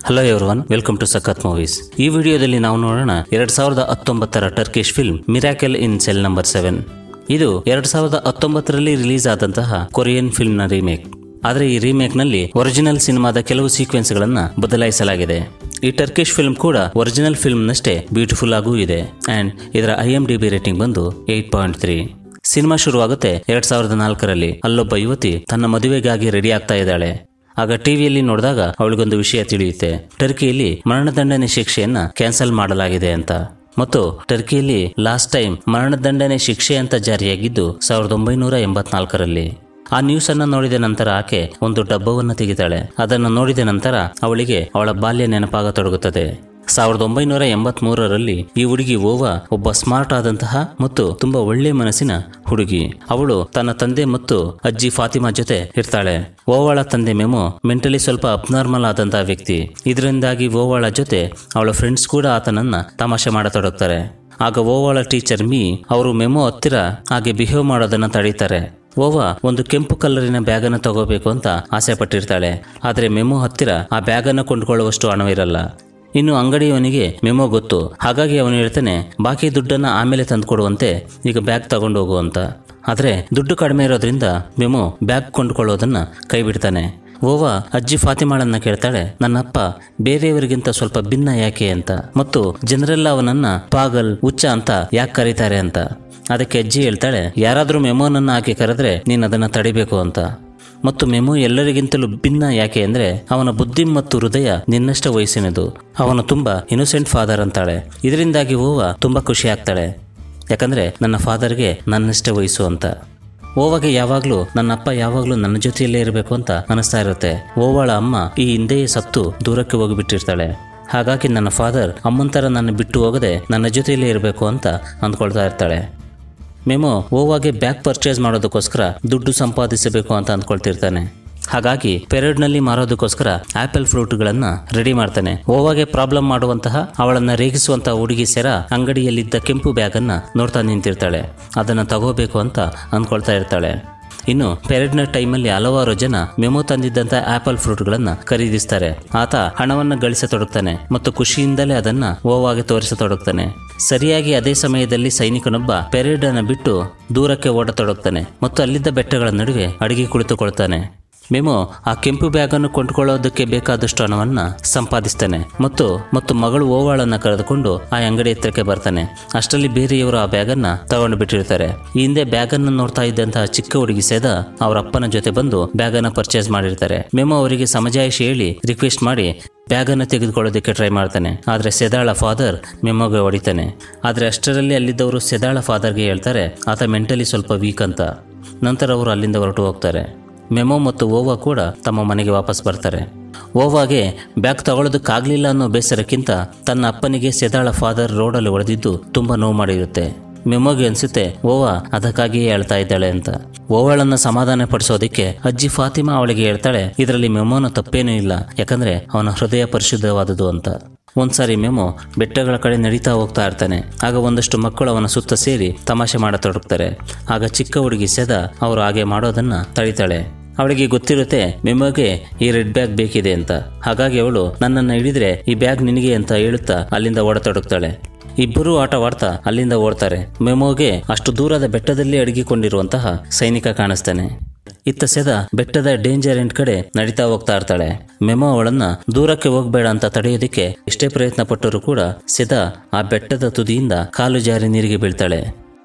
hello everyone welcome to Sakath movies ಈ ವಿಡಿಯೋದಲ್ಲಿ ನಾವು ನೋಡೋಣ ಎರಡ್ ಸಾವಿರದ ಹತ್ತೊಂಬತ್ತರ Turkish film miracle in cell number seven ಇದು ಎರಡ್ ಸಾವಿರದ ಹತ್ತೊಂಬತ್ತರಲ್ಲಿ ರಿಲೀಸ್ ಆದಂತಹ ಕೊರಿಯನ್ ಫಿಲ್ಮ್ ನ ರೀಮೇಕ್ ಆದರೆ ಈ ರೀಮೇಕ್ ನಲ್ಲಿ ಒರಿಜಿನಲ್ ಸಿನಿಮಾದ ಕೆಲವು ಸೀಕ್ವೆನ್ಸ್ ಗಳನ್ನ ಬದಲಾಯಿಸಲಾಗಿದೆ ಈ ಟರ್ಕಿಶ್ ಫಿಲ್ಮ್ ಕೂಡ ಒರಿಜಿನಲ್ ಫಿಲ್ಮ್ ನಷ್ಟೇ ಬ್ಯೂಟಿಫುಲ್ ಆಗೂ ಇದೆ ಅಂಡ್ ಇದರ I M D B rating ಬಂದು ಏಟ್ ಪಾಯಿಂಟ್ ತ್ರೀ ಸಿನಿಮಾ ಶುರುವಾಗುತ್ತೆ ಎರಡ್ ಸಾವಿರದ ನಾಲ್ಕರಲ್ಲಿ ಅಲ್ಲೊಬ್ಬ ಯುವತಿ ತನ್ನ ಮದುವೆಗಾಗಿ ರೆಡಿ ಆಗ್ತಾ ಇದ್ದಾಳೆ ಆಗ ಟಿವಿಯಲ್ಲಿ ನೋಡಿದಾಗ ಅವಳಿಗೊಂದು ವಿಷಯ ತಿಳಿಯುತ್ತೆ ಟರ್ಕಿಯಲ್ಲಿ ಮರಣದಂಡನೆ ಶಿಕ್ಷೆಯನ್ನ ಕ್ಯಾನ್ಸಲ್ ಮಾಡಲಾಗಿದೆ ಅಂತ ಮತ್ತು ಟರ್ಕಿಯಲ್ಲಿ ಲಾಸ್ಟ್ ಟೈಮ್ ಮರಣದಂಡನೆ ಶಿಕ್ಷೆ ಅಂತ ಜಾರಿಯಾಗಿದ್ದು ಸಾವಿರದ ಒಂಬೈನೂರ ಎಂಬತ್ನಾಲ್ಕರಲ್ಲಿ ಆ ನ್ಯೂಸ್ ಅನ್ನ ನೋಡಿದ ನಂತರ ಆಕೆ ಒಂದು ಡಬ್ಬವನ್ನು ತೆಗಿತಾಳೆ ಅದನ್ನು ನೋಡಿದ ನಂತರ ಅವಳಿಗೆ ಅವಳ ಬಾಲ್ಯ ನೆನಪಾಗತೊಡಗುತ್ತದೆ ಸಾವಿರದ ಒಂಬೈನೂರ ಎಂಬತ್ ಮೂರರಲ್ಲಿ ಈ ಹುಡುಗಿ ಓವಾ ಒಬ್ಬ ಸ್ಮಾರ್ಟ್ ಆದಂತಹ ಮತ್ತು ತುಂಬಾ ಒಳ್ಳೆ ಮನಸ್ಸಿನ ಹುಡುಗಿ ಅವಳು ತನ್ನ ತಂದೆ ಮತ್ತು ಅಜ್ಜಿ ಫಾತಿಮಾ ಜೊತೆ ಇರ್ತಾಳೆ ಓವಾಳ ತಂದೆ ಮೆಮೊ ಮೆಂಟಲಿ ಸ್ವಲ್ಪ ಅಬ್ನಾರ್ಮಲ್ ಆದಂತಹ ವ್ಯಕ್ತಿ ಇದರಿಂದಾಗಿ ಓವಾಳ ಜೊತೆ ಅವಳ ಫ್ರೆಂಡ್ಸ್ ಕೂಡ ಆತನನ್ನ ತಮಾಷೆ ಮಾಡತೊಡಗ್ತಾರೆ ಆಗ ಓವಾಳ ಟೀಚರ್ ಮೀ ಅವರು ಮೆಮೊ ಹತ್ತಿರ ಹಾಗೆ ಬಿಹೇವ್ ಮಾಡೋದನ್ನ ತಡೀತಾರೆ ಓವಾ ಒಂದು ಕೆಂಪು ಕಲರಿನ ಬ್ಯಾಗನ್ನು ತಗೋಬೇಕು ಅಂತ ಆಸೆ ಪಟ್ಟಿರ್ತಾಳೆ ಆದರೆ ಮೆಮೊ ಹತ್ತಿರ ಆ ಬ್ಯಾಗನ್ನು ಕೊಂಡ್ಕೊಳ್ಳುವಷ್ಟು ಹಣವಿರಲ್ಲ ಇನ್ನು ಅಂಗಡಿಯವನಿಗೆ ಮೆಮೊ ಗೊತ್ತು ಹಾಗಾಗಿ ಅವನು ಹೇಳ್ತಾನೆ ಬಾಕಿ ದುಡ್ಡನ್ನ ಆಮೇಲೆ ತಂದುಕೊಡುವಂತೆ ಈಗ ಬ್ಯಾಗ್ ತಗೊಂಡು ಹೋಗು ಅಂತ ಆದರೆ ದುಡ್ಡು ಕಡಿಮೆ ಇರೋದ್ರಿಂದ ಮೆಮೊ ಬ್ಯಾಗ್ ಕೊಂಡುಕೊಳ್ಳೋದನ್ನ ಕೈ ಬಿಡ್ತಾನೆ ಓವಾ ಅಜ್ಜಿ ಫಾತಿಮಾಳನ್ನ ಕೇಳ್ತಾಳೆ ನನ್ನಪ್ಪ ಬೇರೆಯವರಿಗಿಂತ ಸ್ವಲ್ಪ ಭಿನ್ನ ಯಾಕೆ ಅಂತ ಮತ್ತು ಜನರೆಲ್ಲ ಅವನನ್ನ ಪಾಗಲ್ ಹುಚ್ಚ ಅಂತ ಯಾಕೆ ಕರೀತಾರೆ ಅಂತ ಅದಕ್ಕೆ ಅಜ್ಜಿ ಹೇಳ್ತಾಳೆ ಯಾರಾದರೂ ಮೆಮೋನನ್ನ ಹಾಕಿ ಕರೆದ್ರೆ ನೀನು ಅದನ್ನ ತಡಿಬೇಕು ಅಂತ ಮತ್ತು ಮೆಮೊ ಎಲ್ಲರಿಗಿಂತಲೂ ಭಿನ್ನ ಯಾಕೆ ಅಂದ್ರೆ ಅವನ ಬುದ್ಧಿ ಮತ್ತು ಹೃದಯ ನಿನ್ನಷ್ಟ ವಯಸ್ಸಿನದು ಅವನು ತುಂಬಾ ಇನೋಸೆಂಟ್ ಫಾದರ್ ಅಂತಾಳೆ ಇದರಿಂದಾಗಿ ಓವಾ ತುಂಬಾ ಖುಷಿ ಆಗ್ತಾಳೆ ಯಾಕಂದ್ರೆ ನನ್ನ ಫಾದರ್ಗೆ ನನ್ನಷ್ಟೇ ವಯಸ್ಸು ಅಂತ ಓವಾಗೆ ಯಾವಾಗಲೂ ನನ್ನ ಅಪ್ಪ ಯಾವಾಗಲೂ ನನ್ನ ಜೊತೆಯಲ್ಲೇ ಇರಬೇಕು ಅಂತ ಅನಿಸ್ತಾ ಇರುತ್ತೆ ಓವಾಳ ಅಮ್ಮ ಈ ಹಿಂದೆಯೇ ಸತ್ತು ದೂರಕ್ಕೆ ಹೋಗಿಬಿಟ್ಟಿರ್ತಾಳೆ ಹಾಗಾಗಿ ನನ್ನ ಫಾದರ್ ಅಮ್ಮಂತರ ನನ್ನ ಬಿಟ್ಟು ಹೋಗದೆ ನನ್ನ ಜೊತೆಯಲ್ಲೇ ಇರಬೇಕು ಅಂತ ಅಂದ್ಕೊಳ್ತಾ ಇರ್ತಾಳೆ ಮೆಮೊ ಓವಾಗೆ ಬ್ಯಾಗ್ ಪರ್ಚೇಸ್ ಮಾಡೋದಕ್ಕೋಸ್ಕರ ದುಡ್ಡು ಸಂಪಾದಿಸಬೇಕು ಅಂತ ಅಂದ್ಕೊಳ್ತಿರ್ತಾನೆ ಹಾಗಾಗಿ ಪೆರೇಡ್ನಲ್ಲಿ ಮಾರೋದಕ್ಕೋಸ್ಕರ ಆಪಲ್ ಫ್ರೂಟ್ಗಳನ್ನ ರೆಡಿ ಮಾಡ್ತಾನೆ ಓವಾಗೆ ಪ್ರಾಬ್ಲಮ್ ಮಾಡುವಂತಹ ಅವಳನ್ನ ರೇಗಿಸುವಂತಹ ಹುಡುಗಿ ಸೆರ ಅಂಗಡಿಯಲ್ಲಿದ್ದ ಕೆಂಪು ಬ್ಯಾಗ್ ಅನ್ನ ನೋಡ್ತಾ ನಿಂತಿರ್ತಾಳೆ ಅದನ್ನ ತಗೋಬೇಕು ಅಂತ ಅಂದ್ಕೊಳ್ತಾ ಇರ್ತಾಳೆ ಇನ್ನು ಪೆರೇಡ್ನ ಟೈಮಲ್ಲಿ ಹಲವಾರು ಜನ ಮೆಮೊ ತಂದಿದ್ದಂತ ಆಪಲ್ ಫ್ರೂಟ್ಗಳನ್ನ ಖರೀದಿಸ್ತಾರೆ ಆತ ಹಣವನ್ನ ಗಳಿಸತೊಡಗ್ತಾನೆ ಮತ್ತು ಖುಷಿಯಿಂದಲೇ ಅದನ್ನ ಓವಾಗೆ ತೋರಿಸತೊಡಗ್ತಾನೆ ಸರಿಯಾಗಿ ಅದೇ ಸಮಯದಲ್ಲಿ ಸೈನಿಕನೊಬ್ಬ ಪೆರೇಡ್ ಅನ್ನ ಬಿಟ್ಟು ದೂರಕ್ಕೆ ಓಡತೊಡಗ್ತಾನೆ ಮತ್ತು ಅಲ್ಲಿದ್ದ ಬೆಟ್ಟಗಳ ನಡುವೆ ಅಡಿಗೆ ಕುಳಿತುಕೊಳ್ತಾನೆ ಮೆಮೊ ಆ ಕೆಂಪು ಬ್ಯಾಗನ್ನು ಕೊಂಡುಕೊಳ್ಳೋದಕ್ಕೆ ಬೇಕಾದಷ್ಟು ಹಣವನ್ನ ಸಂಪಾದಿಸ್ತಾನೆ ಮತ್ತು ಮತ್ತು ಮಗಳು ಓವಾಳನ್ನ ಕರೆದುಕೊಂಡು ಆ ಅಂಗಡಿ ಹತ್ರಕ್ಕೆ ಬರ್ತಾನೆ ಅಷ್ಟರಲ್ಲಿ ಬೇರೆಯವರು ಆ ಬ್ಯಾಗನ್ನ ತಗೊಂಡು ಬಿಟ್ಟಿರ್ತಾರೆ ಈ ಹಿಂದೆ ಬ್ಯಾಗನ್ನು ನೋಡ್ತಾ ಇದ್ದಂತಹ ಚಿಕ್ಕ ಹುಡುಗಿ ಸೇದ ಅವರ ಅಪ್ಪನ ಜೊತೆ ಬಂದು ಬ್ಯಾಗನ್ನ ಪರ್ಚೇಸ್ ಮಾಡಿರ್ತಾರೆ ಮೆಮೊ ಅವರಿಗೆ ಸಮಜಾಯಿಷಿ ಹೇಳಿ ರಿಕ್ವೆಸ್ಟ್ ಮಾಡಿ ಬ್ಯಾಗನ್ನು ತೆಗೆದುಕೊಳ್ಳೋದಕ್ಕೆ ಟ್ರೈ ಮಾಡ್ತಾನೆ ಆದರೆ ಸೆದಾಳ ಫಾದರ್ ಮೆಮೊಗೆ ಹೊಡಿತಾನೆ ಆದರೆ ಅಷ್ಟರಲ್ಲಿ ಅಲ್ಲಿದ್ದವರು ಸೆದಾಳ ಫಾದರ್ಗೆ ಹೇಳ್ತಾರೆ ಆತ ಮೆಂಟಲಿ ಸ್ವಲ್ಪ ವೀಕ್ ಅಂತ ನಂತರ ಅವರು ಅಲ್ಲಿಂದ ಹೊರಟು ಹೋಗ್ತಾರೆ ಮೆಮೊ ಮತ್ತು ಓವಾ ಕೂಡ ತಮ್ಮ ಮನೆಗೆ ವಾಪಸ್ ಬರ್ತಾರೆ ಓವಾಗೆ ಬ್ಯಾಗ್ ತಗೊಳ್ಳೋದಕ್ಕಾಗಲಿಲ್ಲ ಅನ್ನೋ ಬೇಸರಕ್ಕಿಂತ ತನ್ನ ಅಪ್ಪನಿಗೆ ಸೆದಾಳ ಫಾದರ್ ರೋಡಲ್ಲಿ ಹೊಡೆದಿದ್ದು ತುಂಬ ನೋವು ಮಾಡಿರುತ್ತೆ ಮೆಮೊಗೆ ಅನ್ಸುತ್ತೆ ಓವಾ ಅದಕ್ಕಾಗಿಯೇ ಹೇಳ್ತಾ ಇದ್ದಾಳೆ ಅಂತ ಓವಾಳನ್ನ ಸಮಾಧಾನ ಪಡಿಸೋದಕ್ಕೆ ಅಜ್ಜಿ ಫಾತಿಮಾ ಅವಳಿಗೆ ಹೇಳ್ತಾಳೆ ಇದರಲ್ಲಿ ಮೆಮೊನ ತಪ್ಪೇನೂ ಇಲ್ಲ ಯಾಕಂದ್ರೆ ಅವನ ಹೃದಯ ಪರಿಶುದ್ಧವಾದುದು ಅಂತ ಒಂದ್ಸಾರಿ ಮೆಮೊ ಬೆಟ್ಟಗಳ ಕಡೆ ನಡೀತಾ ಹೋಗ್ತಾ ಇರ್ತಾನೆ ಆಗ ಒಂದಷ್ಟು ಮಕ್ಕಳು ಅವನ ಸುತ್ತ ಸೇರಿ ತಮಾಷೆ ಮಾಡತೊಡಗ್ತಾರೆ ಆಗ ಚಿಕ್ಕ ಹುಡುಗಿ ಸೆದ ಅವರು ಹಾಗೆ ಮಾಡೋದನ್ನ ತಡಿತಾಳೆ ಅವಳಿಗೆ ಗೊತ್ತಿರುತ್ತೆ ಮೆಮೊಗೆ ಈ ರೆಡ್ ಬ್ಯಾಗ್ ಬೇಕಿದೆ ಅಂತ ಹಾಗಾಗಿ ಅವಳು ನನ್ನನ್ನು ಹಿಡಿದ್ರೆ ಈ ಬ್ಯಾಗ್ ನಿನಗೆ ಅಂತ ಹೇಳುತ್ತಾ ಅಲ್ಲಿಂದ ಓಡತೊಡಗ್ತಾಳೆ ಇಬ್ಬರೂ ಆಟವಾಡ್ತಾ ಅಲ್ಲಿಂದ ಓಡ್ತಾರೆ ಮೆಮೊಗೆ ಅಷ್ಟು ದೂರದ ಬೆಟ್ಟದಲ್ಲಿ ಅಡಗಿಕೊಂಡಿರುವಂತಹ ಸೈನಿಕ ಕಾಣಿಸ್ತಾನೆ ಇತ್ತ ಸೆದ ಬೆಟ್ಟದ ಡೇಂಜರ್ ಎಂಡ್ ಕಡೆ ನಡೀತಾ ಹೋಗ್ತಾ ಇರ್ತಾಳೆ ಮೆಮೊ ಅವಳನ್ನ ದೂರಕ್ಕೆ ಹೋಗ್ಬೇಡ ಅಂತ ತಡೆಯೋದಕ್ಕೆ ಎಷ್ಟೇ ಪ್ರಯತ್ನ ಪಟ್ಟರೂ ಕೂಡ ಸೆದ ಆ ಬೆಟ್ಟದ ತುದಿಯಿಂದ ಕಾಲು ಜಾರಿ ನೀರಿಗೆ ಬೀಳ್ತಾಳೆ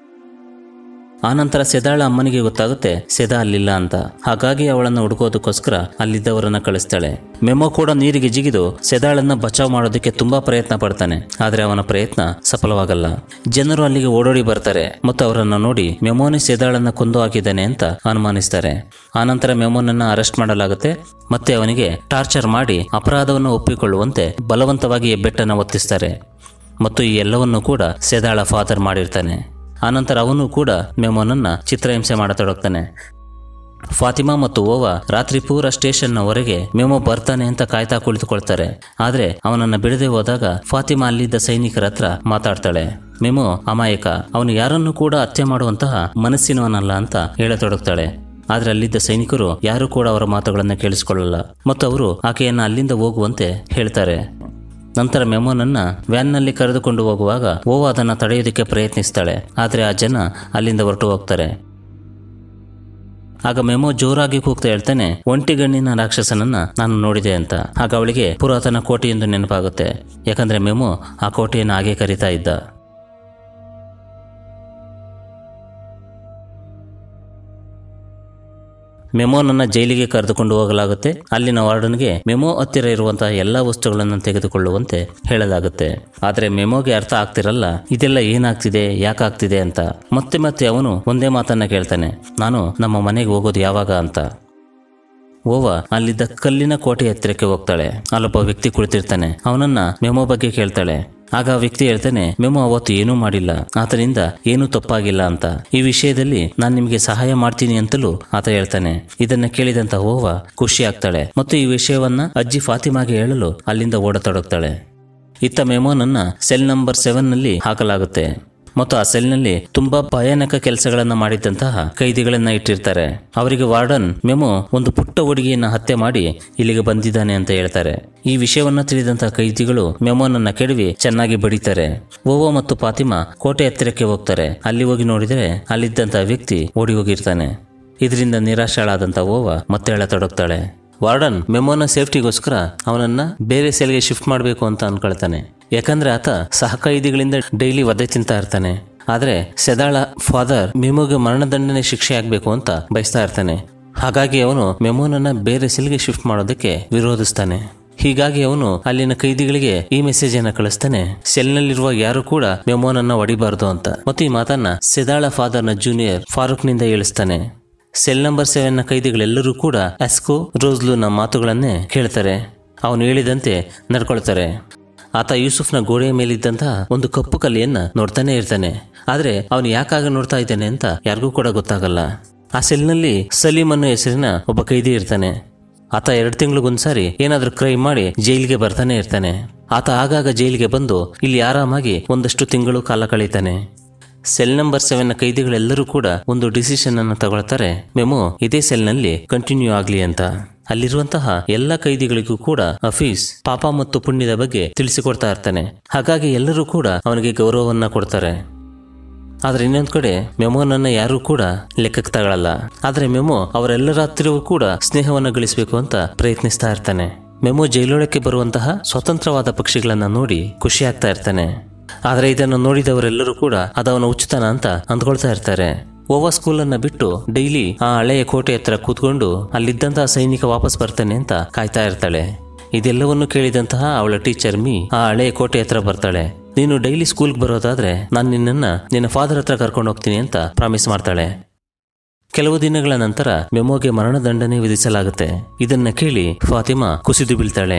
ಆನಂತರ ಸೆದಾಳ ಅಮ್ಮನಿಗೆ ಗೊತ್ತಾಗುತ್ತೆ ಸೆದಾ ಅಲ್ಲಿಲ್ಲ ಅಂತ ಹಾಗಾಗಿ ಅವಳನ್ನು ಹುಡುಕೋದಕ್ಕೋಸ್ಕರ ಅಲ್ಲಿದ್ದವರನ್ನ ಕಳಿಸ್ತಾಳೆ ಮೆಮೊ ಕೂಡ ನೀರಿಗೆ ಜಿಗಿದು ಸೆದಾಳನ್ನ ಬಚಾವ್ ಮಾಡೋದಕ್ಕೆ ತುಂಬಾ ಪ್ರಯತ್ನ ಪಡ್ತಾನೆ ಆದ್ರೆ ಅವನ ಪ್ರಯತ್ನ ಸಫಲವಾಗಲ್ಲ ಜನರು ಅಲ್ಲಿಗೆ ಓಡೋಡಿ ಬರ್ತಾರೆ ಮತ್ತು ಅವರನ್ನು ನೋಡಿ ಮೆಮೋನೆ ಸೆದಾಳನ್ನ ಕೊಂದು ಹಾಕಿದ್ದಾನೆ ಅಂತ ಅನುಮಾನಿಸ್ತಾರೆ ಆನಂತರ ಮೆಮೋನನ್ನ ಅರೆಸ್ಟ್ ಮಾಡಲಾಗುತ್ತೆ ಮತ್ತೆ ಅವನಿಗೆ ಟಾರ್ಚರ್ ಮಾಡಿ ಅಪರಾಧವನ್ನು ಒಪ್ಪಿಕೊಳ್ಳುವಂತೆ ಬಲವಂತವಾಗಿ ಹೆಬ್ಬೆಟ್ಟನ್ನು ಒತ್ತಿಸ್ತಾರೆ ಮತ್ತು ಈ ಎಲ್ಲವನ್ನೂ ಕೂಡ ಸೆದಾಳ ಫಾದರ್ ಮಾಡಿರ್ತಾನೆ ಆನಂತರ ಅವನು ಕೂಡ ಮೆಮೋನನ್ನ ಚಿತ್ರಹಿಂಸೆ ಮಾಡತೊಡಗ್ತಾನೆ ಫಾತಿಮಾ ಮತ್ತು ಓವಾ ರಾತ್ರಿ ಪೂರ ಸ್ಟೇಷನ್ನ ಹೊರಗೆ ಮೆಮೊ ಬರ್ತಾನೆ ಅಂತ ಕಾಯ್ತಾ ಕುಳಿತುಕೊಳ್ತಾರೆ ಆದ್ರೆ ಅವನನ್ನ ಬಿಡದೆ ಹೋದಾಗ ಫಾತಿಮಾ ಅಲ್ಲಿದ್ದ ಸೈನಿಕರ ಹತ್ರ ಮಾತಾಡ್ತಾಳೆ ಮೆಮೊ ಅಮಾಯಕ ಅವನು ಯಾರನ್ನೂ ಕೂಡ ಹತ್ಯೆ ಮಾಡುವಂತಹ ಮನಸ್ಸಿನವನಲ್ಲ ಅಂತ ಹೇಳತೊಡಗ್ತಾಳೆ ಆದ್ರೆ ಅಲ್ಲಿದ್ದ ಸೈನಿಕರು ಯಾರು ಕೂಡ ಅವರ ಮಾತುಗಳನ್ನು ಕೇಳಿಸಿಕೊಳ್ಳಲ್ಲ ಮತ್ತು ಅವರು ಆಕೆಯನ್ನ ಅಲ್ಲಿಂದ ಹೋಗುವಂತೆ ಹೇಳ್ತಾರೆ ನಂತರ ಮೆಮೋನನ್ನ ವ್ಯಾನ್ನಲ್ಲಿ ಕರೆದುಕೊಂಡು ಹೋಗುವಾಗ ಓವಾ ಅದನ್ನು ತಡೆಯೋದಕ್ಕೆ ಪ್ರಯತ್ನಿಸ್ತಾಳೆ ಆದರೆ ಆ ಜನ ಅಲ್ಲಿಂದ ಹೊರಟು ಹೋಗ್ತಾರೆ ಆಗ ಮೆಮೋ ಜೋರಾಗಿ ಕೂಗ್ತಾ ಹೇಳ್ತಾನೆ ಒಂಟಿಗಣ್ಣಿನ ರಾಕ್ಷಸನನ್ನ ನಾನು ನೋಡಿದೆ ಅಂತ ಆಗ ಅವಳಿಗೆ ಪುರಾತನ ಕೋಟೆಯೊಂದು ನೆನಪಾಗುತ್ತೆ ಯಾಕಂದ್ರೆ ಮೆಮೋ ಆ ಕೋಟೆಯನ್ನು ಹಾಗೆ ಕರೀತಾ ಇದ್ದ ಮೆಮೋನನ್ನ ಜೈಲಿಗೆ ಕರೆದುಕೊಂಡು ಹೋಗಲಾಗುತ್ತೆ ಅಲ್ಲಿನ ವಾರ್ಡನ್ಗೆ ಮೆಮೋ ಹತ್ತಿರ ಇರುವಂತಹ ಎಲ್ಲಾ ವಸ್ತುಗಳನ್ನು ತೆಗೆದುಕೊಳ್ಳುವಂತೆ ಹೇಳಲಾಗುತ್ತೆ ಆದರೆ ಮೆಮೋಗೆ ಅರ್ಥ ಆಗ್ತಿರಲ್ಲ ಇದೆಲ್ಲ ಏನಾಗ್ತಿದೆ ಯಾಕಾಗ್ತಿದೆ ಅಂತ ಮತ್ತೆ ಮತ್ತೆ ಅವನು ಒಂದೇ ಮಾತನ್ನ ಕೇಳ್ತಾನೆ ನಾನು ನಮ್ಮ ಮನೆಗೆ ಹೋಗೋದು ಯಾವಾಗ ಅಂತ ಓವ ಅಲ್ಲಿದ್ದ ಕಲ್ಲಿನ ಕೋಟೆ ಹತ್ತಿರಕ್ಕೆ ಹೋಗ್ತಾಳೆ ಅಲ್ಲೊಬ್ಬ ವ್ಯಕ್ತಿ ಕುಳಿತಿರ್ತಾನೆ ಅವನನ್ನ ಮೆಮೋ ಬಗ್ಗೆ ಕೇಳ್ತಾಳೆ ಆಗ ಆ ವ್ಯಕ್ತಿ ಹೇಳ್ತಾನೆ ಮೆಮೋ ಅವತ್ತು ಏನೂ ಮಾಡಿಲ್ಲ ಆತನಿಂದ ಏನೂ ತಪ್ಪಾಗಿಲ್ಲ ಅಂತ ಈ ವಿಷಯದಲ್ಲಿ ನಾನು ನಿಮಗೆ ಸಹಾಯ ಮಾಡ್ತೀನಿ ಅಂತಲೂ ಆತ ಹೇಳ್ತಾನೆ ಇದನ್ನ ಕೇಳಿದಂತ ಓವ ಖುಷಿ ಆಗ್ತಾಳೆ ಮತ್ತು ಈ ವಿಷಯವನ್ನ ಅಜ್ಜಿ ಫಾತಿಮಾಗೆ ಹೇಳಲು ಅಲ್ಲಿಂದ ಓಡತೊಡಗ್ತಾಳೆ ಇತ್ತ ಮೆಮೋನನ್ನ ಸೆಲ್ ನಂಬರ್ ಸೆವೆನ್ ನಲ್ಲಿ ಹಾಕಲಾಗುತ್ತೆ ಮತ್ತು ಆ ಸೆಲ್ನಲ್ಲಿ ತುಂಬಾ ಭಯಾನಕ ಕೆಲಸಗಳನ್ನ ಮಾಡಿದಂತಹ ಕೈದಿಗಳನ್ನ ಇಟ್ಟಿರ್ತಾರೆ ಅವರಿಗೆ ವಾರ್ಡನ್ ಮೆಮೋ ಒಂದು ಪುಟ್ಟ ಹುಡುಗಿಯನ್ನ ಹತ್ಯೆ ಮಾಡಿ ಇಲ್ಲಿಗೆ ಬಂದಿದ್ದಾನೆ ಅಂತ ಹೇಳ್ತಾರೆ ಈ ವಿಷಯವನ್ನ ತಿಳಿದಂತಹ ಕೈದಿಗಳು ಮೆಮೋನನ್ನ ಕೆಡವಿ ಚೆನ್ನಾಗಿ ಬಡಿತಾರೆ ಓವೋ ಮತ್ತು ಫಾತಿಮಾ ಕೋಟೆ ಹತ್ತಿರಕ್ಕೆ ಹೋಗ್ತಾರೆ ಅಲ್ಲಿ ಹೋಗಿ ನೋಡಿದರೆ ಅಲ್ಲಿದ್ದಂತಹ ವ್ಯಕ್ತಿ ಓಡಿ ಹೋಗಿರ್ತಾನೆ ಇದರಿಂದ ನಿರಾಶಾಳಾದಂತ ಓವ ಮತ್ತೆ ಹೇಳತೊಡಗ್ತಾಳೆ ವಾರ್ಡನ್ ಮೆಮೋನ ಸೇಫ್ಟಿಗೋಸ್ಕರ ಅವನನ್ನ ಬೇರೆ ಸೆಲ್ಗೆ ಶಿಫ್ಟ್ ಮಾಡಬೇಕು ಅಂತ ಅನ್ಕೊಳ್ತಾನೆ ಯಾಕಂದ್ರೆ ಆತ ಸಹ ಕೈದಿಗಳಿಂದ ಡೈಲಿ ವಧೆ ತಿಂತಾ ಇರ್ತಾನೆ ಆದ್ರೆ ಸೆದಾಳ ಫಾದರ್ ಮೆಮೋಗೆ ಮರಣದಂಡನೆ ಶಿಕ್ಷೆ ಆಗ್ಬೇಕು ಅಂತ ಬಯಸ್ತಾ ಇರ್ತಾನೆ ಹಾಗಾಗಿ ಅವನು ಮೆಮೋನನ್ನ ಬೇರೆ ಸೆಲ್ಗೆ ಶಿಫ್ಟ್ ಮಾಡೋದಕ್ಕೆ ವಿರೋಧಿಸ್ತಾನೆ ಹೀಗಾಗಿ ಅವನು ಅಲ್ಲಿನ ಕೈದಿಗಳಿಗೆ ಈ ಮೆಸೇಜ್ ಅನ್ನ ಕಳಿಸ್ತಾನೆ ಸೆಲ್ನಲ್ಲಿರುವ ಯಾರು ಕೂಡ ಮೆಮೋನನ್ನ ಹೊಡಿಬಾರ್ದು ಅಂತ ಮತ್ತು ಈ ಮಾತನ್ನ ಸೆದಾಳ ಫಾದರ್ನ ಜೂನಿಯರ್ ಫಾರೂಕ್ನಿಂದ ಹೇಳಿಸ್ತಾನೆ ಸೆಲ್ ನಂಬರ್ ಸೆವೆನ್ ನ ಕೈದಿಗಳೆಲ್ಲರೂ ಕೂಡ ಅಸ್ಕೋ ರೋಜ್ಲುನ ಮಾತುಗಳನ್ನೇ ಕೇಳ್ತಾರೆ ಅವನು ಹೇಳಿದಂತೆ ನಡ್ಕೊಳ್ತಾರೆ ಆತ ಯೂಸುಫ್ನ ಗೋಡೆಯ ಮೇಲಿದ್ದಂತಹ ಒಂದು ಕಪ್ಪು ಕಲ್ಲಿಯನ್ನ ನೋಡ್ತಾನೆ ಇರ್ತಾನೆ ಆದ್ರೆ ಅವನು ಯಾಕಾಗ ನೋಡ್ತಾ ಇದ್ದಾನೆ ಅಂತ ಯಾರಿಗೂ ಕೂಡ ಗೊತ್ತಾಗಲ್ಲ ಆ ಸೆಲ್ನಲ್ಲಿ ಸಲೀಮ್ ಅನ್ನೋ ಹೆಸರಿನ ಒಬ್ಬ ಕೈದಿ ಇರ್ತಾನೆ ಆತ ಎರಡು ತಿಂಗಳಿಗೊಂದ್ಸಾರಿ ಏನಾದ್ರೂ ಕ್ರೈಮ್ ಮಾಡಿ ಜೈಲಿಗೆ ಬರ್ತಾನೆ ಇರ್ತಾನೆ ಆತ ಆಗಾಗ ಜೈಲಿಗೆ ಬಂದು ಇಲ್ಲಿ ಆರಾಮಾಗಿ ಒಂದಷ್ಟು ತಿಂಗಳು ಕಾಲ ಕಳೀತಾನೆ ಸೆಲ್ ನಂಬರ್ ಸೆವೆನ್ ಕೈದಿಗಳೆಲ್ಲರೂ ಕೂಡ ಒಂದು ಡಿಸಿಷನ್ ಅನ್ನು ತಗೊಳ್ತಾರೆ ಮೆಮೋ ಇದೇ ಸೆಲ್ನಲ್ಲಿ ಕಂಟಿನ್ಯೂ ಆಗ್ಲಿ ಅಂತ ಅಲ್ಲಿರುವಂತಹ ಎಲ್ಲ ಕೈದಿಗಳಿಗೂ ಕೂಡ ಹಫೀಸ್ ಪಾಪ ಮತ್ತು ಪುಣ್ಯದ ಬಗ್ಗೆ ತಿಳಿಸಿಕೊಡ್ತಾ ಇರ್ತಾನೆ ಹಾಗಾಗಿ ಎಲ್ಲರೂ ಕೂಡ ಅವನಿಗೆ ಗೌರವವನ್ನ ಕೊಡ್ತಾರೆ ಆದ್ರೆ ಇನ್ನೊಂದ್ ಕಡೆ ಮೆಮೋನನ್ನ ಯಾರೂ ಕೂಡ ಲೆಕ್ಕಕ್ಕೆ ತಗೊಳ್ಳಲ್ಲ ಆದ್ರೆ ಮೆಮೋ ಅವರೆಲ್ಲರ ಹತ್ತಿರವೂ ಕೂಡ ಸ್ನೇಹವನ್ನ ಗಳಿಸಬೇಕು ಅಂತ ಪ್ರಯತ್ನಿಸ್ತಾ ಇರ್ತಾನೆ ಮೆಮೋ ಜೈಲೊಳಕ್ಕೆ ಬರುವಂತಹ ಸ್ವತಂತ್ರವಾದ ಪಕ್ಷಿಗಳನ್ನ ನೋಡಿ ಖುಷಿ ಆಗ್ತಾ ಇರ್ತಾನೆ ಆದ್ರೆ ಇದನ್ನು ನೋಡಿದವರೆಲ್ಲರೂ ಕೂಡ ಅದವನ ಉಚಿತನ ಅಂತ ಅಂದ್ಕೊಳ್ತಾ ಇರ್ತಾರೆ ಓವಾ ಸ್ಕೂಲನ್ನ ಬಿಟ್ಟು ಡೈಲಿ ಆ ಹಳೆಯ ಕೋಟೆ ಹತ್ರ ಕೂತ್ಕೊಂಡು ಅಲ್ಲಿದ್ದಂತಹ ಸೈನಿಕ ವಾಪಸ್ ಬರ್ತಾನೆ ಅಂತ ಕಾಯ್ತಾ ಇರ್ತಾಳೆ ಇದೆಲ್ಲವನ್ನು ಕೇಳಿದಂತಹ ಅವಳ ಟೀಚರ್ ಮೀ ಆ ಹಳೆಯ ಕೋಟೆ ಹತ್ರ ಬರ್ತಾಳೆ ನೀನು ಡೈಲಿ ಸ್ಕೂಲ್ಗೆ ಬರೋದಾದ್ರೆ ನಾನು ನಿನ್ನನ್ನ ನಿನ್ನ ಫಾದರ್ ಹತ್ರ ಕರ್ಕೊಂಡು ಹೋಗ್ತೀನಿ ಅಂತ ಪ್ರಾಮಿಸ್ ಮಾಡ್ತಾಳೆ ಕೆಲವು ದಿನಗಳ ನಂತರ ಮೆಮೋಗೆ ಮರಣದಂಡನೆ ವಿಧಿಸಲಾಗುತ್ತೆ ಇದನ್ನ ಕೇಳಿ ಫಾತಿಮಾ ಕುಸಿದು ಬೀಳ್ತಾಳೆ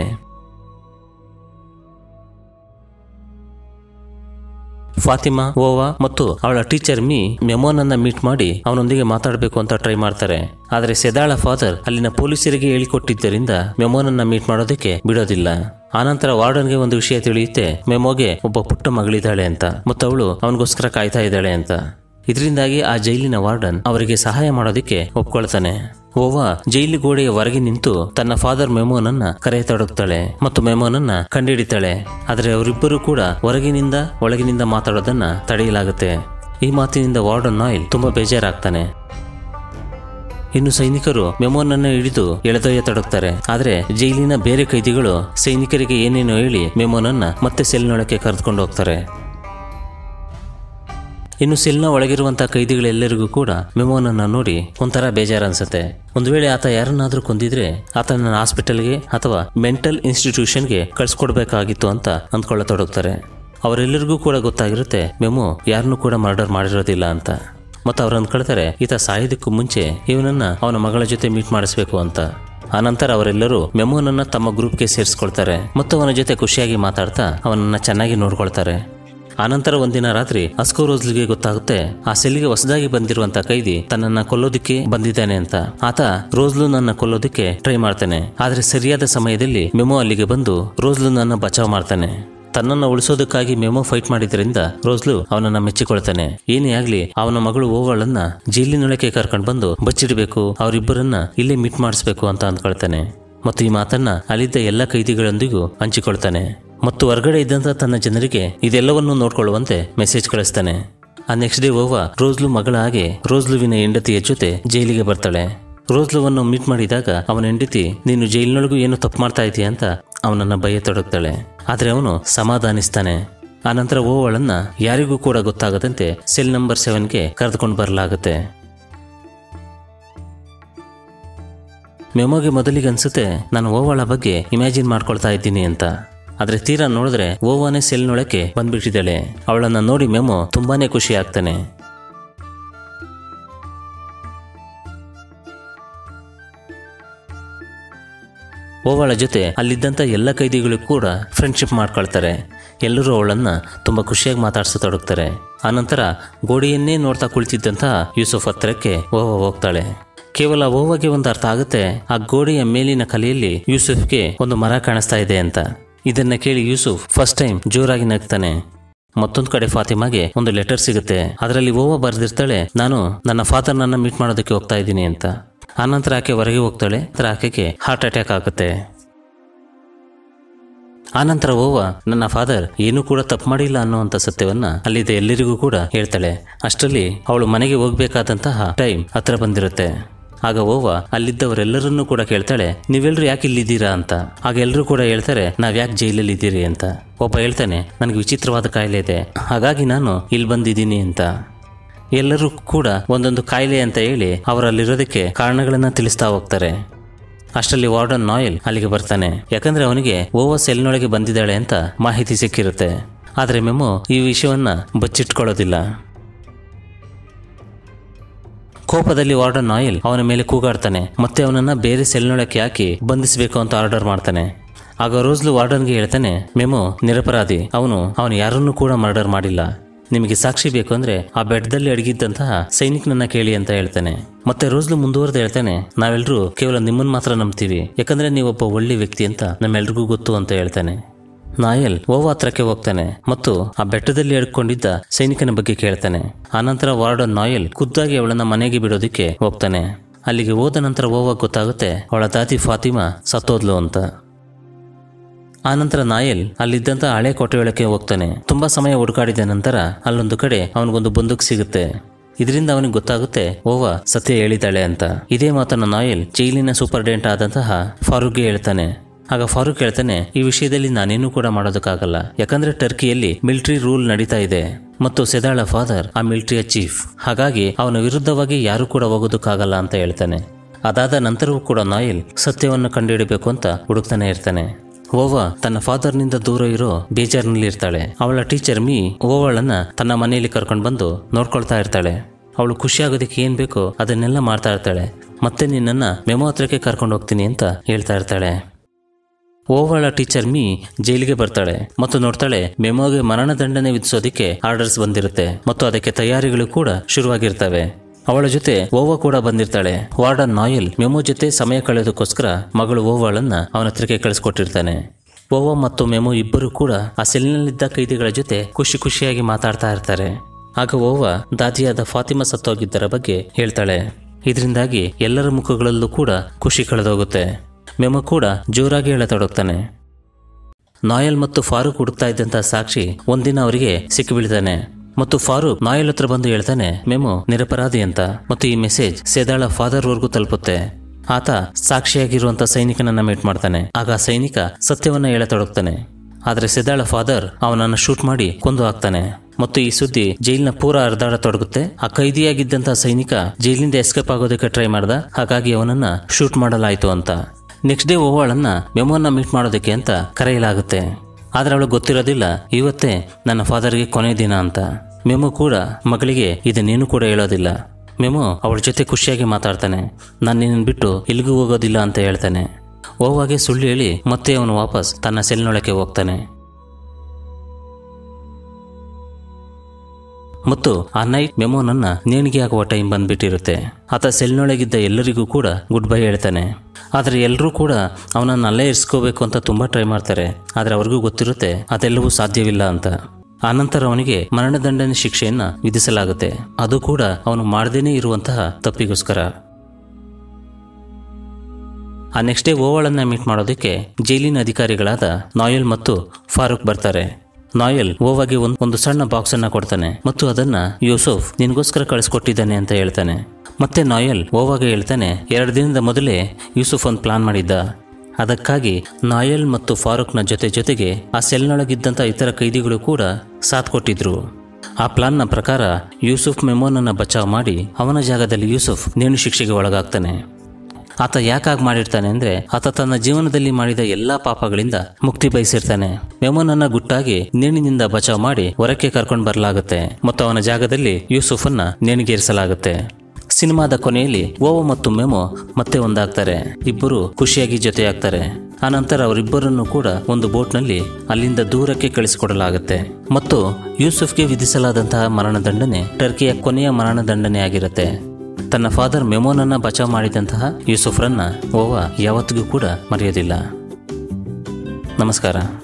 ಫಾತಿಮಾ ಓವಾ ಮತ್ತು ಅವಳ ಟೀಚರ್ ಮೀ ಮೆಮೋನನ್ನ ಮೀಟ್ ಮಾಡಿ ಅವನೊಂದಿಗೆ ಮಾತಾಡಬೇಕು ಅಂತ ಟ್ರೈ ಮಾಡ್ತಾರೆ ಆದರೆ ಸೆದಾಳ ಫಾದರ್ ಅಲ್ಲಿನ ಪೊಲೀಸರಿಗೆ ಹೇಳಿಕೊಟ್ಟಿದ್ದರಿಂದ ಮೆಮೋನನ್ನ ಮೀಟ್ ಮಾಡೋದಕ್ಕೆ ಬಿಡೋದಿಲ್ಲ ಆನಂತರ ವಾರ್ಡನ್ಗೆ ಒಂದು ವಿಷಯ ತಿಳಿಯುತ್ತೆ ಮೆಮೋಗೆ ಒಬ್ಬ ಪುಟ್ಟ ಮಗಳಿದ್ದಾಳೆ ಅಂತ ಮತ್ತು ಅವಳು ಅವನಿಗೋಸ್ಕರ ಕಾಯ್ತಾ ಇದ್ದಾಳೆ ಅಂತ ಇದರಿಂದಾಗಿ ಆ ಜೈಲಿನ ವಾರ್ಡನ್ ಅವರಿಗೆ ಸಹಾಯ ಮಾಡೋದಕ್ಕೆ ಒಪ್ಕೊಳ್ತಾನೆ ಓವಾ ಜೈಲು ಗೋಡೆಯ ಹೊರಗೆ ನಿಂತು ತನ್ನ ಫಾದರ್ ಮೆಮೋನನ್ನ ಕರೆಯತೊಡಗ್ತಾಳೆ ಮತ್ತು ಮೆಮೋನನ್ನ ಕಂಡಿಡಿತಾಳೆ ಆದರೆ ಅವರಿಬ್ಬರು ಕೂಡ ಹೊರಗಿನಿಂದ ಒಳಗಿನಿಂದ ಮಾತಾಡೋದನ್ನ ತಡೆಯಲಾಗುತ್ತೆ ಈ ಮಾತಿನಿಂದ ವಾರ್ಡನ್ ನಾಯಿಲ್ ತುಂಬಾ ಬೇಜಾರಾಗ್ತಾನೆ ಇನ್ನು ಸೈನಿಕರು ಮೆಮೋನನ್ನ ಹಿಡಿದು ಎಳೆದೊಯ್ಯತೊಡಗ್ತಾರೆ ಆದ್ರೆ ಜೈಲಿನ ಬೇರೆ ಕೈದಿಗಳು ಸೈನಿಕರಿಗೆ ಏನೇನೋ ಹೇಳಿ ಮೆಮೋನನ್ನ ಮತ್ತೆ ಸೆಲ್ನೊಳಕ್ಕೆ ಕರೆದುಕೊಂಡು ಹೋಗ್ತಾರೆ ಇನ್ನು ಸೆಲ್ನ ಒಳಗಿರುವಂತಹ ಕೈದಿಗಳೆಲ್ಲರಿಗೂ ಕೂಡ ಮೆಮೋನನ್ನ ನೋಡಿ ಒಂಥರ ಬೇಜಾರು ಅನ್ಸುತ್ತೆ ಒಂದು ವೇಳೆ ಆತ ಯಾರನ್ನಾದ್ರೂ ಕೊಂದಿದ್ರೆ ಆತನ ಹಾಸ್ಪಿಟಲ್ಗೆ ಅಥವಾ ಮೆಂಟಲ್ ಇನ್ಸ್ಟಿಟ್ಯೂಷನ್ಗೆ ಕಳ್ಸಿಕೊಡ್ಬೇಕಾಗಿತ್ತು ಅಂತ ಅಂದ್ಕೊಳ್ಳತೊಡಗ್ತಾರೆ ಅವರೆಲ್ಲರಿಗೂ ಕೂಡ ಗೊತ್ತಾಗಿರುತ್ತೆ ಮೆಮೋ ಯಾರನ್ನೂ ಕೂಡ ಮರ್ಡರ್ ಮಾಡಿರೋದಿಲ್ಲ ಅಂತ ಮತ್ತು ಅವ್ರು ಅಂದ್ಕೊಳ್ತಾರೆ ಈತ ಸಾಯೋದಕ್ಕೂ ಮುಂಚೆ ಇವನನ್ನ ಅವನ ಮಗಳ ಜೊತೆ ಮೀಟ್ ಮಾಡಿಸ್ಬೇಕು ಅಂತ ಆನಂತರ ಅವರೆಲ್ಲರೂ ಮೆಮೋನನ್ನ ತಮ್ಮ ಗ್ರೂಪ್ಗೆ ಸೇರಿಸ್ಕೊಳ್ತಾರೆ ಮತ್ತು ಅವನ ಜೊತೆ ಖುಷಿಯಾಗಿ ಮಾತಾಡ್ತಾ ಅವನನ್ನ ಚೆನ್ನಾಗಿ ನೋಡ್ಕೊಳ್ತಾರೆ ಆನಂತರ ಒಂದಿನ ರಾತ್ರಿ ಅಸ್ಕೋ ರೋಜ್ಲಿಗೆ ಗೊತ್ತಾಗುತ್ತೆ ಆ ಸೆಲ್ಗೆ ಹೊಸದಾಗಿ ಬಂದಿರುವಂತ ಕೈದಿ ತನ್ನನ್ನ ಕೊಲ್ಲೋದಿಕ್ಕೆ ಬಂದಿದ್ದಾನೆ ಅಂತ ಆತ ರೋಜ್ಲು ನನ್ನ ಕೊಲ್ಲೋದಿಕ್ಕೆ ಟ್ರೈ ಮಾಡ್ತಾನೆ ಆದ್ರೆ ಸರಿಯಾದ ಸಮಯದಲ್ಲಿ ಮೆಮೋ ಅಲ್ಲಿಗೆ ಬಂದು ರೋಜ್ಲು ನನ್ನ ಬಚಾವ್ ಮಾಡ್ತಾನೆ ತನ್ನನ್ನು ಉಳಿಸೋದಕ್ಕಾಗಿ ಮೆಮೋ ಫೈಟ್ ಮಾಡಿದ್ರಿಂದ ರೋಸ್ಲು ಅವನನ್ನ ಮೆಚ್ಚಿಕೊಳ್ತಾನೆ ಏನೇ ಆಗ್ಲಿ ಅವನ ಮಗಳು ಓವಳನ್ನ ಜೈಲಿನೊಳಗೆ ಕರ್ಕೊಂಡು ಬಂದು ಬಚ್ಚಿಡಬೇಕು ಅವರಿಬ್ಬರನ್ನ ಇಲ್ಲೇ ಮೀಟ್ ಮಾಡಿಸ್ಬೇಕು ಅಂತ ಅಂದ್ಕೊಳ್ತಾನೆ ಮತ್ತು ಈ ಮಾತನ್ನ ಅಲ್ಲಿದ್ದ ಎಲ್ಲ ಕೈದಿಗಳೊಂದಿಗೂ ಹಂಚಿಕೊಳ್ತಾನೆ ಮತ್ತು ಹೊರಗಡೆ ಇದ್ದಂತ ತನ್ನ ಜನರಿಗೆ ಇದೆಲ್ಲವನ್ನೂ ನೋಡ್ಕೊಳ್ಳುವಂತೆ ಮೆಸೇಜ್ ಕಳಿಸ್ತಾನೆ ಆ ನೆಕ್ಸ್ಟ್ ಡೇ ಓವ ರೋಸ್ಲು ಮಗಳ ಹಾಗೆ ರೋಸ್ಲುವಿನ ಹೆಂಡತಿಯ ಜೊತೆ ಜೈಲಿಗೆ ಬರ್ತಾಳೆ ರೋಸ್ಲುವನ್ನು ಮೀಟ್ ಮಾಡಿದಾಗ ಅವನ ಹೆಂಡತಿ ನೀನು ಜೈಲಿನೊಳಗೂ ಏನು ತಪ್ಪು ಮಾಡ್ತಾ ಇದೀಯ ಅಂತ ಅವನನ್ನ ತೊಡಗ್ತಾಳೆ ಆದರೆ ಅವನು ಸಮಾಧಾನಿಸ್ತಾನೆ ಆನಂತರ ಓವಳನ್ನ ಯಾರಿಗೂ ಕೂಡ ಗೊತ್ತಾಗದಂತೆ ಸೆಲ್ ನಂಬರ್ ಸೆವೆನ್ಗೆ ಕರೆದುಕೊಂಡು ಬರಲಾಗುತ್ತೆ ಮೆಮೋಗೆ ಮೊದಲಿಗೆ ಅನ್ಸುತ್ತೆ ನಾನು ಓವಳ ಬಗ್ಗೆ ಇಮ್ಯಾಜಿನ್ ಮಾಡ್ಕೊಳ್ತಾ ಇದ್ದೀನಿ ಅಂತ ಆದ್ರೆ ತೀರಾ ನೋಡಿದ್ರೆ ಓವಾನೇ ಸೆಲ್ನೊಳಕ್ಕೆ ಬಂದ್ಬಿಟ್ಟಿದ್ದಾಳೆ ಅವಳನ್ನ ನೋಡಿ ಮೆಮೋ ತುಂಬಾನೇ ಖುಷಿ ಆಗ್ತಾನೆ ಓವಳ ಜೊತೆ ಅಲ್ಲಿದ್ದಂಥ ಎಲ್ಲ ಕೈದಿಗಳು ಕೂಡ ಫ್ರೆಂಡ್ಶಿಪ್ ಮಾಡ್ಕೊಳ್ತಾರೆ ಎಲ್ಲರೂ ಅವಳನ್ನ ತುಂಬ ಖುಷಿಯಾಗಿ ಮಾತಾಡ್ಸತೊಡಗ್ತಾರೆ ಆನಂತರ ಗೋಡೆಯನ್ನೇ ನೋಡ್ತಾ ಕುಳಿತಿದ್ದಂತಹ ಯೂಸುಫ್ ಹತ್ತಿರಕ್ಕೆ ಓವ ಹೋಗ್ತಾಳೆ ಕೇವಲ ಓವಗೆ ಒಂದು ಅರ್ಥ ಆಗುತ್ತೆ ಆ ಗೋಡೆಯ ಮೇಲಿನ ಕಲೆಯಲ್ಲಿ ಯೂಸುಫ್ಗೆ ಒಂದು ಮರ ಕಾಣಿಸ್ತಾ ಇದೆ ಅಂತ ಇದನ್ನ ಕೇಳಿ ಯೂಸುಫ್ ಫಸ್ಟ್ ಟೈಮ್ ಜೋರಾಗಿ ನಗ್ತಾನೆ ಮತ್ತೊಂದು ಕಡೆ ಫಾತಿಮಾಗೆ ಒಂದು ಲೆಟರ್ ಸಿಗುತ್ತೆ ಅದರಲ್ಲಿ ಓವ ಬರೆದಿರ್ತಾಳೆ ನಾನು ನನ್ನ ಫಾದರ್ನನ್ನ ಮೀಟ್ ಮಾಡೋದಕ್ಕೆ ಹೋಗ್ತಾ ಇದ್ದೀನಿ ಅಂತ ಆನಂತರ ಆಕೆ ಹೊರಗೆ ಹೋಗ್ತಾಳೆ ನಂತರ ಆಕೆಗೆ ಹಾರ್ಟ್ ಅಟ್ಯಾಕ್ ಆಗುತ್ತೆ ಆನಂತರ ಓವ ನನ್ನ ಫಾದರ್ ಏನೂ ಕೂಡ ತಪ್ಪು ಮಾಡಿಲ್ಲ ಅನ್ನುವಂಥ ಸತ್ಯವನ್ನ ಅಲ್ಲಿದ್ದ ಎಲ್ಲರಿಗೂ ಕೂಡ ಹೇಳ್ತಾಳೆ ಅಷ್ಟರಲ್ಲಿ ಅವಳು ಮನೆಗೆ ಹೋಗ್ಬೇಕಾದಂತಹ ಟೈಮ್ ಹತ್ರ ಬಂದಿರುತ್ತೆ ಆಗ ಓವ ಅಲ್ಲಿದ್ದವರೆಲ್ಲರನ್ನೂ ಕೂಡ ಕೇಳ್ತಾಳೆ ನೀವೆಲ್ಲರೂ ಯಾಕೆ ಇಲ್ಲಿದ್ದೀರಾ ಅಂತ ಆಗ ಎಲ್ಲರೂ ಕೂಡ ಹೇಳ್ತಾರೆ ನಾವ್ ಯಾಕೆ ಜೈಲಲ್ಲಿ ಇದ್ದೀರಿ ಅಂತ ಒಬ್ಬ ಹೇಳ್ತಾನೆ ನನಗೆ ವಿಚಿತ್ರವಾದ ಕಾಯಿಲೆ ಇದೆ ಹಾಗಾಗಿ ನಾನು ಇಲ್ಲಿ ಬಂದಿದ್ದೀನಿ ಅಂತ ಎಲ್ಲರೂ ಕೂಡ ಒಂದೊಂದು ಕಾಯಿಲೆ ಅಂತ ಹೇಳಿ ಅವರಲ್ಲಿರೋದಕ್ಕೆ ಕಾರಣಗಳನ್ನ ತಿಳಿಸ್ತಾ ಹೋಗ್ತಾರೆ ಅಷ್ಟರಲ್ಲಿ ವಾರ್ಡನ್ ನಾಯಲ್ ಅಲ್ಲಿಗೆ ಬರ್ತಾನೆ ಯಾಕಂದ್ರೆ ಅವನಿಗೆ ಓವ ಸೆಲ್ನೊಳಗೆ ಬಂದಿದ್ದಾಳೆ ಅಂತ ಮಾಹಿತಿ ಸಿಕ್ಕಿರುತ್ತೆ ಆದರೆ ಮೆಮೊ ಈ ವಿಷಯವನ್ನ ಬಚ್ಚಿಟ್ಕೊಳ್ಳೋದಿಲ್ಲ ಕೋಪದಲ್ಲಿ ವಾರ್ಡನ್ ನಾಯಲ್ ಅವನ ಮೇಲೆ ಕೂಗಾಡ್ತಾನೆ ಮತ್ತೆ ಅವನನ್ನ ಬೇರೆ ಸೆಲ್ನೊಳಕ್ಕೆ ಹಾಕಿ ಬಂಧಿಸಬೇಕು ಅಂತ ಆರ್ಡರ್ ಮಾಡ್ತಾನೆ ಆಗ ರೋಸ್ಲು ವಾರ್ಡನ್ಗೆ ಹೇಳ್ತಾನೆ ಮೆಮೊ ನಿರಪರಾಧಿ ಅವನು ಅವನು ಯಾರನ್ನೂ ಕೂಡ ಮರ್ಡರ್ ಮಾಡಿಲ್ಲ ನಿಮಗೆ ಸಾಕ್ಷಿ ಬೇಕು ಅಂದ್ರೆ ಆ ಬೆಡ್ದಲ್ಲಿ ಅಡಗಿದ್ದಂತಹ ಸೈನಿಕನನ್ನ ಕೇಳಿ ಅಂತ ಹೇಳ್ತಾನೆ ಮತ್ತೆ ರೋಸ್ಲು ಮುಂದುವರೆದು ಹೇಳ್ತಾನೆ ನಾವೆಲ್ಲರೂ ಕೇವಲ ನಿಮ್ಮನ್ನ ಮಾತ್ರ ನಂಬ್ತೀವಿ ಯಾಕಂದ್ರೆ ನೀವೊಬ್ಬ ಒಳ್ಳೆ ವ್ಯಕ್ತಿ ಅಂತ ನಮ್ಮೆಲ್ರಿಗೂ ಗೊತ್ತು ಅಂತ ಹೇಳ್ತಾನೆ ನಾಯಲ್ ಓವ ಹತ್ರಕ್ಕೆ ಹೋಗ್ತಾನೆ ಮತ್ತು ಆ ಬೆಟ್ಟದಲ್ಲಿ ಎಡ್ಕೊಂಡಿದ್ದ ಸೈನಿಕನ ಬಗ್ಗೆ ಕೇಳ್ತಾನೆ ಆನಂತರ ವಾರ್ಡನ್ ನಾಯಲ್ ಖುದ್ದಾಗಿ ಅವಳನ್ನ ಮನೆಗೆ ಬಿಡೋದಕ್ಕೆ ಹೋಗ್ತಾನೆ ಅಲ್ಲಿಗೆ ಹೋದ ನಂತರ ಓವಾಗ ಗೊತ್ತಾಗುತ್ತೆ ಅವಳ ದಾದಿ ಫಾತಿಮಾ ಸತ್ತೋದ್ಲು ಅಂತ ಆನಂತರ ನಾಯಲ್ ಅಲ್ಲಿದ್ದಂತ ಹಳೆ ಕೋಟೆಯೊಳಕ್ಕೆ ಹೋಗ್ತಾನೆ ತುಂಬಾ ಸಮಯ ಹುಡುಕಾಡಿದ ನಂತರ ಅಲ್ಲೊಂದು ಕಡೆ ಅವನಿಗೊಂದು ಬಂದೂಕ್ ಸಿಗುತ್ತೆ ಇದರಿಂದ ಅವನಿಗೆ ಗೊತ್ತಾಗುತ್ತೆ ಓವ ಸತ್ಯ ಹೇಳಿದಾಳೆ ಅಂತ ಇದೇ ಮಾತನ್ನ ನಾಯಲ್ ಜೈಲಿನ ಸೂಪರ್ಡೆಂಟ್ ಆದಂತಹ ಫಾರೂಕ್ಗೆ ಹೇಳ್ತಾನೆ ಆಗ ಫಾರೂಕ್ ಹೇಳ್ತಾನೆ ಈ ವಿಷಯದಲ್ಲಿ ನಾನೇನು ಕೂಡ ಮಾಡೋದಕ್ಕಾಗಲ್ಲ ಯಾಕಂದ್ರೆ ಟರ್ಕಿಯಲ್ಲಿ ಮಿಲಿಟರಿ ರೂಲ್ ನಡೀತಾ ಇದೆ ಮತ್ತು ಸೆದಾಳ ಫಾದರ್ ಆ ಮಿಲಿಟರಿಯ ಚೀಫ್ ಹಾಗಾಗಿ ಅವನ ವಿರುದ್ಧವಾಗಿ ಯಾರು ಕೂಡ ಹೋಗೋದಕ್ಕಾಗಲ್ಲ ಅಂತ ಹೇಳ್ತಾನೆ ಅದಾದ ನಂತರವೂ ಕೂಡ ನಾಯಲ್ ಸತ್ಯವನ್ನು ಕಂಡುಹಿಡಬೇಕು ಅಂತ ಹುಡುಕ್ತಾನೆ ಇರ್ತಾನೆ ಓವ ತನ್ನ ಫಾದರ್ನಿಂದ ದೂರ ಇರೋ ಬೇಜಾರ್ನಲ್ಲಿ ಇರ್ತಾಳೆ ಅವಳ ಟೀಚರ್ ಮೀ ಓವಳನ್ನ ತನ್ನ ಮನೆಯಲ್ಲಿ ಕರ್ಕೊಂಡು ಬಂದು ನೋಡ್ಕೊಳ್ತಾ ಇರ್ತಾಳೆ ಅವಳು ಖುಷಿಯಾಗೋದಕ್ಕೆ ಏನ್ ಬೇಕೋ ಅದನ್ನೆಲ್ಲ ಮಾಡ್ತಾ ಇರ್ತಾಳೆ ಮತ್ತೆ ನಿನ್ನನ್ನ ಮೆಮೋ ಹತ್ರಕ್ಕೆ ಕರ್ಕೊಂಡು ಹೋಗ್ತೀನಿ ಅಂತ ಹೇಳ್ತಾ ಇರ್ತಾಳೆ ಓವಳ ಟೀಚರ್ ಮೀ ಜೈಲಿಗೆ ಬರ್ತಾಳೆ ಮತ್ತು ನೋಡ್ತಾಳೆ ಮೆಮೋಗೆ ಮರಣದಂಡನೆ ವಿಧಿಸೋದಕ್ಕೆ ಆರ್ಡರ್ಸ್ ಬಂದಿರುತ್ತೆ ಮತ್ತು ಅದಕ್ಕೆ ತಯಾರಿಗಳು ಕೂಡ ಶುರುವಾಗಿರ್ತವೆ ಅವಳ ಜೊತೆ ಓವ ಕೂಡ ಬಂದಿರ್ತಾಳೆ ವಾರ್ಡನ್ ನಾಯಲ್ ಮೆಮೋ ಜೊತೆ ಸಮಯ ಕಳೆಯೋದಕ್ಕೋಸ್ಕರ ಮಗಳು ಓವಳನ್ನ ಅವನ ಹತ್ರಕ್ಕೆ ಕಳಿಸ್ಕೊಟ್ಟಿರ್ತಾನೆ ಓವ ಮತ್ತು ಮೆಮೋ ಇಬ್ಬರು ಕೂಡ ಆ ಸೆಲ್ನಲ್ಲಿದ್ದ ಕೈದಿಗಳ ಜೊತೆ ಖುಷಿ ಖುಷಿಯಾಗಿ ಮಾತಾಡ್ತಾ ಇರ್ತಾರೆ ಆಗ ಓವ ದಾದಿಯಾದ ಫಾತಿಮಾ ಸತ್ತೋಗಿದ್ದರ ಬಗ್ಗೆ ಹೇಳ್ತಾಳೆ ಇದರಿಂದಾಗಿ ಎಲ್ಲರ ಮುಖಗಳಲ್ಲೂ ಕೂಡ ಖುಷಿ ಕಳೆದೋಗುತ್ತೆ ಮೆಮೊ ಕೂಡ ಜೋರಾಗಿ ಹೇಳತೊಡಗ್ತಾನೆ ನಾಯಲ್ ಮತ್ತು ಫಾರೂಕ್ ಹುಡುಕ್ತಾ ಇದ್ದಂತ ಸಾಕ್ಷಿ ಒಂದಿನ ಅವರಿಗೆ ಸಿಕ್ಕಿಬೀಳ್ತಾನೆ ಮತ್ತು ಫಾರೂಕ್ ನಾಯಲ್ ಹತ್ರ ಬಂದು ಹೇಳ್ತಾನೆ ಮೆಮೊ ನಿರಪರಾಧಿ ಅಂತ ಮತ್ತು ಈ ಮೆಸೇಜ್ ಸೇದಾಳ ಫಾದರ್ ವರ್ಗೂ ತಲುಪುತ್ತೆ ಆತ ಸಾಕ್ಷಿಯಾಗಿರುವಂತ ಸೈನಿಕನನ್ನ ಮೀಟ್ ಮಾಡ್ತಾನೆ ಆಗ ಆ ಸೈನಿಕ ಸತ್ಯವನ್ನ ಹೇಳತೊಡಗ್ತಾನೆ ಆದ್ರೆ ಸೆದಾಳ ಫಾದರ್ ಅವನನ್ನ ಶೂಟ್ ಮಾಡಿ ಕೊಂದು ಹಾಕ್ತಾನೆ ಮತ್ತು ಈ ಸುದ್ದಿ ಜೈಲಿನ ಪೂರ ಹರಿದಾಡತೊಡಗುತ್ತೆ ಆ ಕೈದಿಯಾಗಿದ್ದಂತ ಸೈನಿಕ ಜೈಲಿಂದ ಎಸ್ಕೇಪ್ ಆಗೋದಕ್ಕೆ ಟ್ರೈ ಮಾಡ್ದ ಹಾಗಾಗಿ ಅವನನ್ನ ಶೂಟ್ ಮಾಡಲಾಯಿತು ಅಂತ ನೆಕ್ಸ್ಟ್ ಡೇ ಓವಾಳನ್ನ ಮೆಮೋನ ಮೀಟ್ ಮಾಡೋದಕ್ಕೆ ಅಂತ ಕರೆಯಲಾಗುತ್ತೆ ಆದ್ರೆ ಅವಳಿಗೆ ಗೊತ್ತಿರೋದಿಲ್ಲ ಇವತ್ತೇ ನನ್ನ ಫಾದರ್ಗೆ ಕೊನೆ ದಿನ ಅಂತ ಮೆಮೊ ಕೂಡ ಮಗಳಿಗೆ ಇದನ್ನೇನು ಕೂಡ ಹೇಳೋದಿಲ್ಲ ಮೆಮೊ ಅವಳ ಜೊತೆ ಖುಷಿಯಾಗಿ ಮಾತಾಡ್ತಾನೆ ನಾನು ನಿನ್ನ ಬಿಟ್ಟು ಎಲ್ಲಿಗೂ ಹೋಗೋದಿಲ್ಲ ಅಂತ ಹೇಳ್ತಾನೆ ಓವಾಗೆ ಸುಳ್ಳು ಹೇಳಿ ಮತ್ತೆ ಅವನು ವಾಪಸ್ ತನ್ನ ಸೆಲ್ನೊಳಕ್ಕೆ ಹೋಗ್ತಾನೆ ಮತ್ತು ಆ ನೈಟ್ ಮೆಮೋನನ್ನ ನೇಣಿಗೆ ಆಗುವ ಟೈಮ್ ಬಂದ್ಬಿಟ್ಟಿರುತ್ತೆ ಆತ ಸೆಲ್ನೊಳಗಿದ್ದ ಎಲ್ಲರಿಗೂ ಕೂಡ ಗುಡ್ ಬೈ ಹೇಳ್ತಾನೆ ಆದರೆ ಎಲ್ಲರೂ ಕೂಡ ಅವನನ್ನು ಅಲ್ಲೇ ಇರಿಸ್ಕೋಬೇಕು ಅಂತ ತುಂಬ ಟ್ರೈ ಮಾಡ್ತಾರೆ ಆದರೆ ಅವ್ರಿಗೂ ಗೊತ್ತಿರುತ್ತೆ ಅದೆಲ್ಲವೂ ಸಾಧ್ಯವಿಲ್ಲ ಅಂತ ಆನಂತರ ಅವನಿಗೆ ಮರಣದಂಡನೆ ಶಿಕ್ಷೆಯನ್ನ ವಿಧಿಸಲಾಗುತ್ತೆ ಅದು ಕೂಡ ಅವನು ಮಾಡದೇನೆ ಇರುವಂತಹ ತಪ್ಪಿಗೋಸ್ಕರ ಆ ನೆಕ್ಸ್ಟ್ ಡೇ ಓವಳನ್ನ ಮೀಟ್ ಮಾಡೋದಕ್ಕೆ ಜೈಲಿನ ಅಧಿಕಾರಿಗಳಾದ ನಾಯಲ್ ಮತ್ತು ಫಾರೂಕ್ ಬರ್ತಾರೆ ನಾಯಲ್ ಓವಾಗೆ ಒಂದು ಒಂದು ಸಣ್ಣ ಬಾಕ್ಸ್ ಅನ್ನ ಕೊಡ್ತಾನೆ ಮತ್ತು ಅದನ್ನ ಯೂಸುಫ್ ನಿನಗೋಸ್ಕರ ಕಳಿಸ್ಕೊಟ್ಟಿದ್ದಾನೆ ಅಂತ ಹೇಳ್ತಾನೆ ಮತ್ತೆ ನಾಯಲ್ ಓವಾಗೆ ಹೇಳ್ತಾನೆ ಎರಡು ದಿನದ ಮೊದಲೇ ಯೂಸುಫ್ ಒಂದು ಪ್ಲಾನ್ ಮಾಡಿದ್ದ ಅದಕ್ಕಾಗಿ ನಾಯಲ್ ಮತ್ತು ಫಾರೂಕ್ನ ಜೊತೆ ಜೊತೆಗೆ ಆ ಸೆಲ್ನೊಳಗಿದ್ದಂಥ ಇತರ ಕೈದಿಗಳು ಕೂಡ ಸಾಥ್ ಕೊಟ್ಟಿದ್ರು ಆ ಪ್ಲಾನ್ನ ಪ್ರಕಾರ ಯೂಸುಫ್ ಮೆಮೋನನ್ನ ಬಚಾವ್ ಮಾಡಿ ಅವನ ಜಾಗದಲ್ಲಿ ಯೂಸುಫ್ ನೇಣು ಶಿಕ್ಷೆಗೆ ಒಳಗಾಗ್ತಾನೆ ಆತ ಯಾಕಾಗಿ ಮಾಡಿರ್ತಾನೆ ಅಂದ್ರೆ ಆತ ತನ್ನ ಜೀವನದಲ್ಲಿ ಮಾಡಿದ ಎಲ್ಲಾ ಪಾಪಗಳಿಂದ ಮುಕ್ತಿ ಬಯಸಿರ್ತಾನೆ ಮೆಮೋನನ್ನ ಗುಟ್ಟಾಗಿ ನೇಣಿನಿಂದ ಬಚಾವ್ ಮಾಡಿ ಹೊರಕ್ಕೆ ಕರ್ಕೊಂಡು ಬರಲಾಗುತ್ತೆ ಮತ್ತು ಅವನ ಜಾಗದಲ್ಲಿ ಯೂಸುಫನ್ನ ನೇಣಿಗೇರಿಸಲಾಗುತ್ತೆ ಸಿನಿಮಾದ ಕೊನೆಯಲ್ಲಿ ಓವೋ ಮತ್ತು ಮೆಮೋ ಮತ್ತೆ ಒಂದಾಗ್ತಾರೆ ಇಬ್ಬರು ಖುಷಿಯಾಗಿ ಜೊತೆಯಾಗ್ತಾರೆ ಆನಂತರ ಅವರಿಬ್ಬರನ್ನು ಕೂಡ ಒಂದು ಬೋಟ್ನಲ್ಲಿ ಅಲ್ಲಿಂದ ದೂರಕ್ಕೆ ಕಳಿಸಿಕೊಡಲಾಗುತ್ತೆ ಮತ್ತು ಯೂಸುಫ್ಗೆ ವಿಧಿಸಲಾದಂತಹ ಮರಣದಂಡನೆ ಟರ್ಕಿಯ ಕೊನೆಯ ಮರಣದಂಡನೆ ಆಗಿರುತ್ತೆ ತನ್ನ ಫಾದರ್ ಮೆಮೋನನ್ನ ಬಚಾವ್ ಮಾಡಿದಂತಹ ಯೂಸುಫ್ರನ್ನ ಓವಾ ಯಾವತ್ತಿಗೂ ಕೂಡ ಮರೆಯೋದಿಲ್ಲ ನಮಸ್ಕಾರ